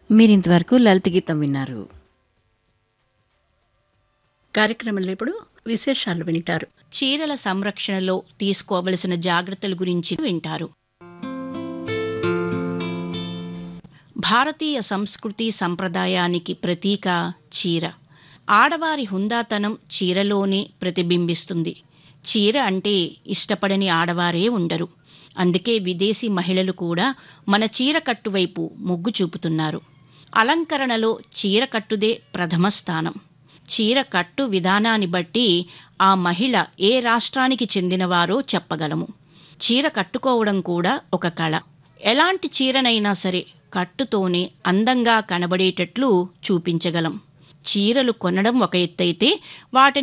మీరింతవరకు లలిత గీతం విన్నారు కార్యక్రమంలో ఇప్పుడు విశేషాలు వింటారు చీరల సంరక్షణలో తీసుకోవలసిన జాగ్రత్తల గురించి వింటారు భారతీయ సంస్కృతి సంప్రదాయానికి ప్రతీక చీర ఆడవారి హుందాతనం చీరలోనే ప్రతిబింబిస్తుంది చీర అంటే ఇష్టపడని ఆడవారే ఉండరు అందుకే విదేశీ మహిళలు కూడా మన చీర కట్టువైపు మొగ్గు చూపుతున్నారు అలంకరణలో చీర కట్టుదే ప్రథమ స్థానం చీర కట్టు విధానాన్ని బట్టి ఆ మహిళ ఏ రాష్ట్రానికి చెందినవారో చెప్పగలము చీర కట్టుకోవడం కూడా ఒక కళ ఎలాంటి చీరనైనా సరే కట్టుతోనే అందంగా కనబడేటట్లు చూపించగలం చీరలు కొనడం ఒక ఎత్తైతే వాటిని